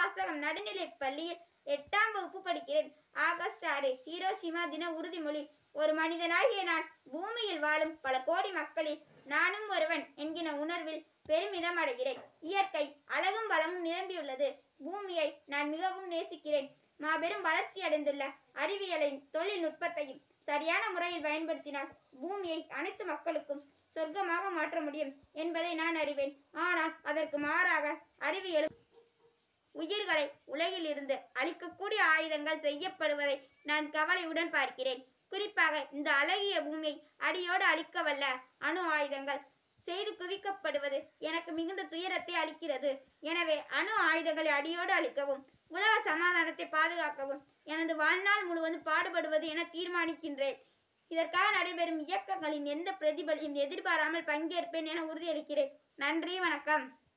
வாசகம் நடுநிலைப் பள்ளியில் எட்டாம் வகுப்பு படிக்கிறேன் ஆகஸ்ட் ஆறு ஹீரோஷிமா தின உறுதிமொழி ஒரு மனிதனாகிய நான் பூமியில் வாழும் பல கோடி மக்களில் நானும் ஒருவன் என்கிற உணர்வில் பெருமிதம் அடைகிறேன் இயற்கை அழகும் வளமும் நிரம்பியுள்ளது பூமியை நான் மிகவும் நேசிக்கிறேன் மாபெரும் வளர்ச்சி அடைந்துள்ள அறிவியலையும் தொழில்நுட்பத்தையும் சரியான முறையில் பயன்படுத்தினால் பூமியை அனைத்து மக்களுக்கும் சொர்க்கமாக மாற்ற முடியும் என்பதை நான் அறிவேன் ஆனால் அதற்கு மாறாக அறிவியலும் உயிர்களை உலகில் இருந்து அழிக்கக்கூடிய ஆயுதங்கள் செய்யப்படுவதை நான் கவலையுடன் பார்க்கிறேன் குறிப்பாக இந்த அழகிய பூமியை அடியோடு அழிக்க வல்ல அணு ஆயுதங்கள் செய்து குவிக்கப்படுவது எனக்கு மிகுந்த துயரத்தை அளிக்கிறது எனவே அணு ஆயுதங்களை அடியோடு அழிக்கவும் உலக சமாதானத்தை பாதுகாக்கவும் எனது வாழ்நாள் முழுவதும் பாடுபடுவது என தீர்மானிக்கின்றேன் இதற்காக நடைபெறும் இயக்கங்களின் எந்த பிரதிபலியும் எதிர்பாராமல் பங்கேற்பேன் என உறுதியளிக்கிறேன் நன்றி வணக்கம்